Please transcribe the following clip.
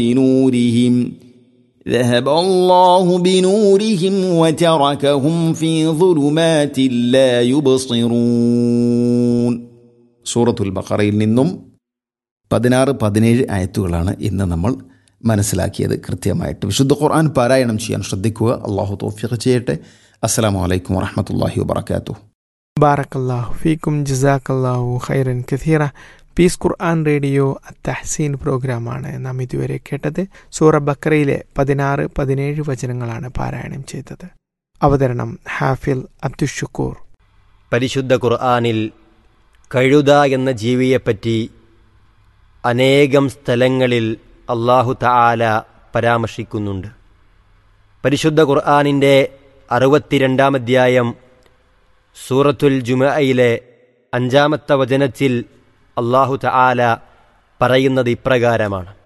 بنورهم ذهب الله بنورهم وتركهم في ظلمات لا يبصرون സൂറത്തുൽ ബഖറയിൽ നിന്നും പതിനാറ് പതിനേഴ് ആയത്തുകളാണ് ഇന്ന് നമ്മൾ മനസ്സിലാക്കിയത് കൃത്യമായിട്ട് വിശുദ്ധ ഖുർആൻ പാരായണം ചെയ്യാൻ ശ്രദ്ധിക്കുക അള്ളാഹു തോഫിഖ് ചെയ്യട്ടെ അസ്സാം വലൈക്കും വാഹമത്തല്ലാഹി വാബർക്കാത്തു ബാറക്കല്ലാഹു ഫീക്കും ജസാക്കല്ലാഹു ഖൈറൻ കഥീറ പീസ് ഖുർആൻ റേഡിയോ അത്തഹസീൻ പ്രോഗ്രാമാണ് നാം ഇതുവരെ കേട്ടത് സൂറ ബക്കറയിലെ പതിനാറ് പതിനേഴ് വചനങ്ങളാണ് പാരായണം ചെയ്തത് അവതരണം ഹാഫിൽ അബ്ദുഷുക്കൂർ പരിശുദ്ധ ഖുർആാനിൽ കഴുത എന്ന ജീവിയെപ്പറ്റി അനേകം സ്ഥലങ്ങളിൽ അള്ളാഹു തആല പരാമർശിക്കുന്നുണ്ട് പരിശുദ്ധ ഖുർആാനിൻ്റെ അറുപത്തിരണ്ടാം അധ്യായം സൂറത്തുൽ ജുമയിലെ അഞ്ചാമത്തെ വചനത്തിൽ അള്ളാഹു തആല പറയുന്നത് ഇപ്രകാരമാണ്